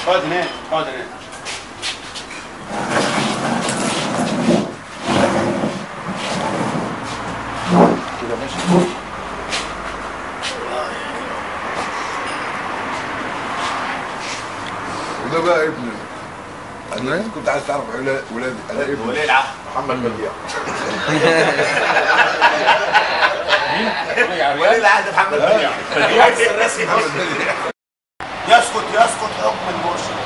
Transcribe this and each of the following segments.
اقعد هناك اقعد هناك كده ماشي وده بقى ابني انا كنت عايز تعرف علا- ولادي انا ابني ولي العهد محمد بديع ولي العهد محمد بديع الرئيس الرسمي محمد بديع يسقط يسقط حكم المرشد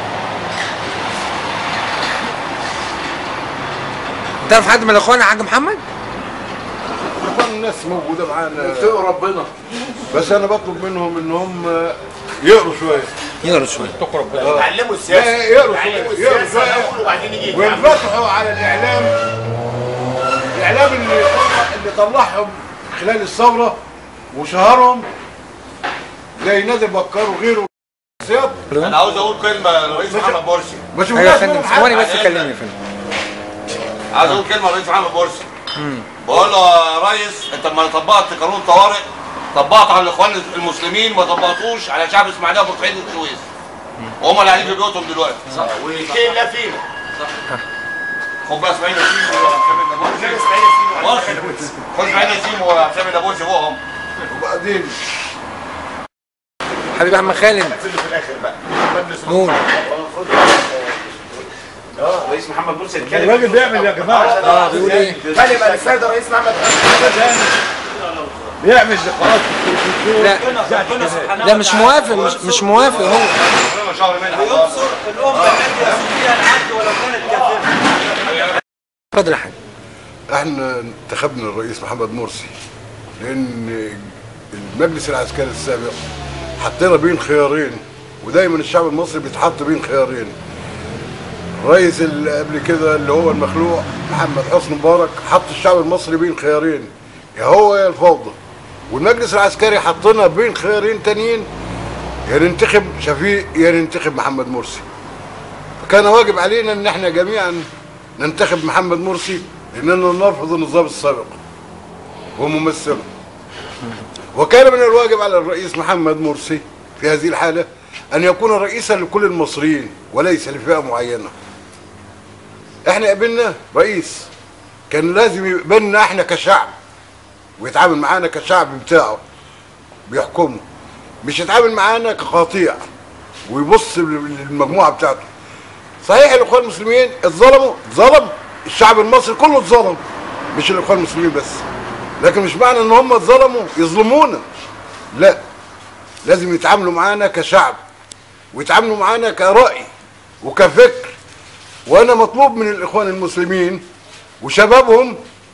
تعرف حد من الاخوان يا حاج محمد؟ كل الناس موجوده معانا يتقوا ربنا بس انا بطلب منهم ان هم يقروا شويه يقرا شويه يتعلموا لا، السياسه يقروا يتعلموا شويه يقروا السياسه شويه الاول وبعدين يجي يتعلم. وينفتحوا على الاعلام الاعلام اللي اللي طلعهم خلال الثوره وشهرهم زي نادر بكار وغيره سياط انا عاوز اقول كلمه للرئيس محمد مرسي ما ايوه يا شفناش فندم منهم ثواني حاجه بس كلمني يا فندم عاوز اقول كلمه للرئيس محمد مرسي بقول له يا ريس انت لما طبقت قانون طوارئ طبقته على الاخوان المسلمين ما طبقتوش على شعب اسماعيليه وبورسعيد والسويس وهم اللي قاعدين في بيوتهم دلوقتي صح ويتقي الله فينا خد بقى اسماعيل ياسين وحسام النابلسي خد اسماعيل ياسين وحسام النابلسي فوقهم وبعدين حبيبي عم خالد في الاخر بقى نور اه رئيس محمد مرسي اتكلم الراجل بيعمل يا جماعه اه بيقول ايه؟ كلمه للسيد الرئيس محمد بيعمل لقاءات لا لا مش موافق مش مش موافق هو شهر منها الأمة التي يسود فيها العبد ولو كانت كافرة اتفضل يا حاج احنا انتخبنا الرئيس محمد مرسي لان المجلس العسكري السابق حطينا بين خيارين ودايما الشعب المصري بيتحط بين خيارين الرئيس اللي قبل كده اللي هو المخلوع محمد حسني مبارك حط الشعب المصري بين خيارين يا هو يا الفوضى والمجلس العسكري حطنا بين خيارين تانيين يا ننتخب شفيق يا ننتخب محمد مرسي فكان واجب علينا ان احنا جميعا ننتخب محمد مرسي لاننا نرفض النظام السابق وممثله وكان من الواجب على الرئيس محمد مرسي في هذه الحالة أن يكون رئيسا لكل المصريين وليس لفئة معينة احنا قابلنا رئيس كان لازم يقبلنا احنا كشعب ويتعامل معانا كشعب بتاعه بيحكمه مش يتعامل معانا كقطيع ويبص للمجموعة بتاعته صحيح الاخوان المسلمين اتظلموا اتظلم الشعب المصري كله اتظلم مش الاخوان المسلمين بس لكن مش معنى ان هم اتظلموا يظلمونا لا لازم يتعاملوا معانا كشعب ويتعاملوا معانا كرأي وكفكر وانا مطلوب من الاخوان المسلمين وشبابهم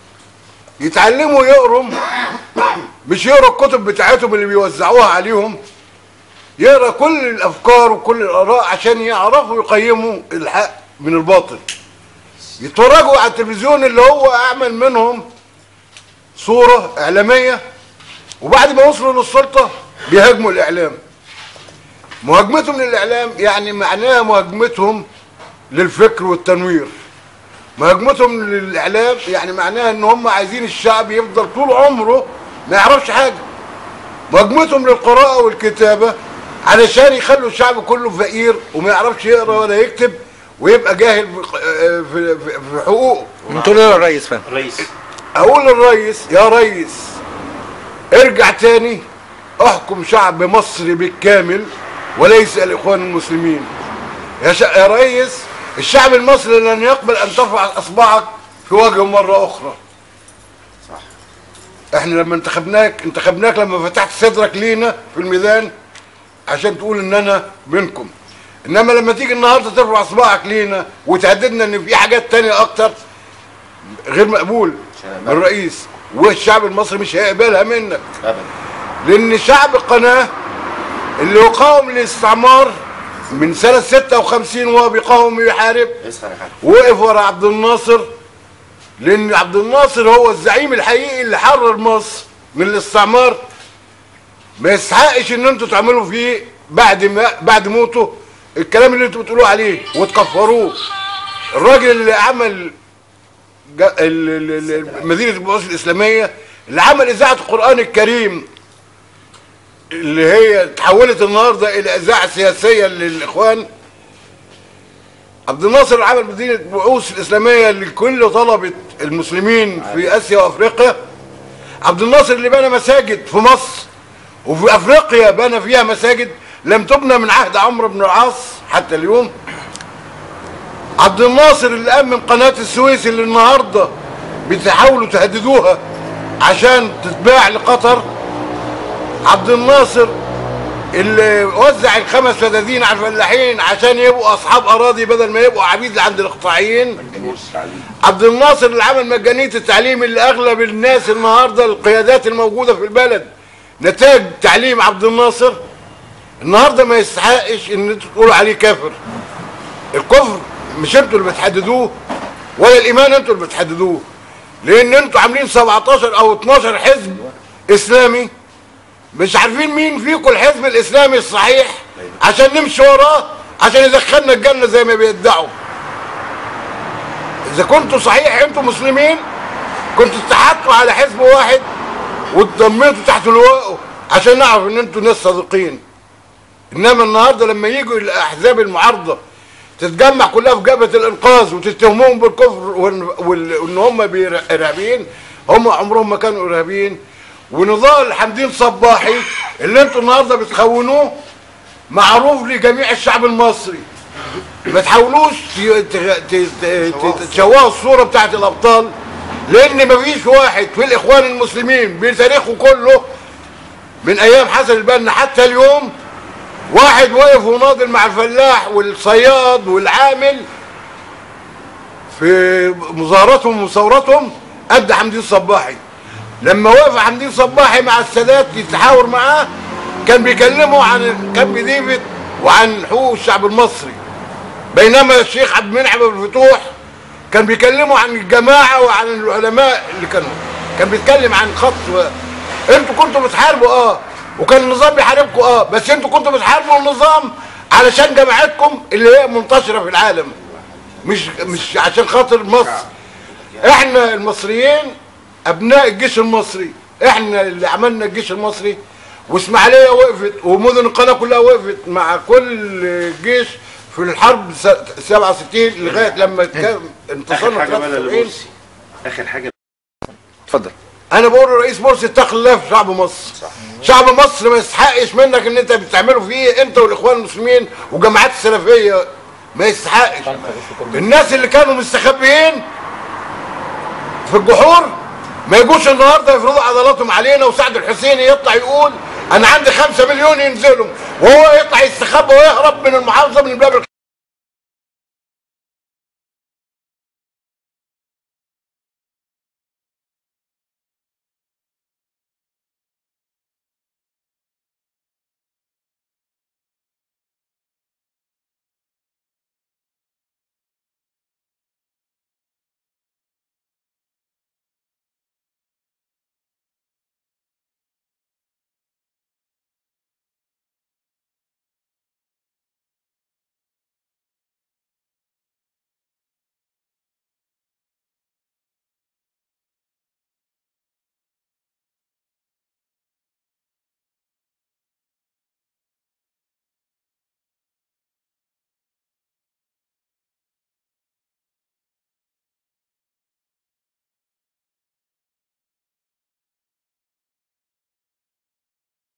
يتعلموا يقروا مش يقروا الكتب بتاعتهم اللي بيوزعوها عليهم يقرا كل الافكار وكل الاراء عشان يعرفوا يقيموا الحق من الباطل يتفرجوا على التلفزيون اللي هو اعمل منهم صوره اعلاميه وبعد ما وصلوا للسلطه بيهاجموا الاعلام مهاجمتهم للاعلام يعني معناها مهاجمتهم للفكر والتنوير مهاجمتهم للاعلام يعني معناها ان هم عايزين الشعب يفضل طول عمره ما يعرفش حاجه مهاجمتهم للقراءه والكتابه علشان يخلوا الشعب كله فقير وما يعرفش يقرا ولا يكتب ويبقى جاهل في في, في, في حقوقه انتوا ليه يا ريس فندم رئيس اقول للريس يا ريس ارجع تاني احكم شعب مصر بالكامل وليس الاخوان المسلمين يا, شا... يا ريس الشعب المصري لن يقبل ان ترفع اصبعك في وجهه مره اخرى صح احنا لما انتخبناك انتخبناك لما فتحت صدرك لينا في الميدان عشان تقول ان انا منكم انما لما تيجي النهارده ترفع اصبعك لينا وتهددنا ان في حاجات تانية اكتر غير مقبول من الرئيس والشعب المصري مش هيقبلها منك ابدا لان شعب القناه اللي يقاوم الاستعمار من سنه 56 وهو بيقاوم ويحارب اسخر يا حاج وقف ورا عبد الناصر لان عبد الناصر هو الزعيم الحقيقي اللي حرر مصر من الاستعمار ما يستحقش ان انتوا تعملوا فيه بعد ما بعد موته الكلام اللي انتوا بتقولوه عليه وتكفروه الراجل اللي عمل جا- ال- ال- ال- مدينه البعوث الاسلاميه اللي عمل اذاعه القران الكريم اللي هي تحولت النهارده الى اذاعه سياسيه للاخوان عبد الناصر اللي عمل مدينه بعوث الاسلاميه لكل طلبه المسلمين في اسيا وافريقيا عبد الناصر اللي بنى مساجد في مصر وفي افريقيا بنى فيها مساجد لم تبنى من عهد عمرو بن العاص حتى اليوم عبد الناصر اللي امن قناه السويس اللي النهارده بتحاولوا تهددوها عشان تتباع لقطر عبد الناصر اللي وزع الخمس فدادين على الفلاحين عشان يبقوا اصحاب اراضي بدل ما يبقوا عبيد عند الاقطاعيين عبد الناصر اللي عمل مجانيه التعليم اللي اغلب الناس النهارده القيادات الموجوده في البلد نتاج تعليم عبد الناصر النهارده ما يستحقش ان انتوا تقولوا عليه كافر الكفر مش انتوا اللي بتحددوه ولا الايمان انتوا اللي بتحددوه لان انتوا عاملين 17 او 12 حزب اسلامي مش عارفين مين فيكم الحزب الاسلامي الصحيح عشان نمشي وراه عشان يدخلنا الجنه زي ما بيدعوا اذا كنتوا صحيح انتوا مسلمين كنتوا اتحدتوا على حزب واحد واتضميتوا تحت لواءه عشان نعرف ان انتوا ناس صادقين انما النهارده لما يجوا الاحزاب المعارضه تتجمع كلها في جبهه الانقاذ وتتهموهم بالكفر وإن- وال- وان هم بير- ارهابيين هم عمرهم ما كانوا ارهابيين ونضال حمدين صباحي اللي انتوا النهارده بتخونوه معروف لجميع الشعب المصري ما تحاولوش ت- ت- ت- ت- تشوهوا الصوره بتاعت الابطال لان مفيش واحد في الاخوان المسلمين بتاريخه كله من ايام حسن البنا حتى اليوم واحد واقف وناضل مع الفلاح والصياد والعامل في مظاهراتهم وثوراتهم قد حمدين صباحي لما وقف حمدين صباحي مع السادات يتحاور معاه كان بيكلمه عن كامب ديفيد وعن حقوق الشعب المصري بينما الشيخ عبد المنعم أبو الفتوح كان بيكلموا عن الجماعه وعن العلماء اللي كانوا كان بيتكلم عن خط و... انتوا كنتوا بتحاربوا اه وكان النظام بيحاربكم اه بس انتوا كنتوا بتحاربوا النظام علشان جماعتكم اللي هي منتشره في العالم مش مش عشان خاطر مصر احنا المصريين ابناء الجيش المصري احنا اللي عملنا الجيش المصري واسماعيليه وقفت ومدن القناه كلها وقفت مع كل جيش في الحرب س- 67 لغايه لما كان اخر انتصرنا حاجه بقى 73 لمرسي اخر حاجه اتفضل انا بقول لرئيس مرسي اتق الله في شعب مصر صح. شعب مصر ما يستحقش منك ان انت بتعمله فيه انت والاخوان المسلمين وجماعات السلفيه ما يستحقش الناس اللي كانوا مستخبيين في الجحور ما يجوش النهارده يفرضوا عضلاتهم علينا وسعد الحسيني يطلع يقول انا عندي خمسة مليون ينزلوا وهو يطلع يستخبى ويهرب من المحافظه من الباب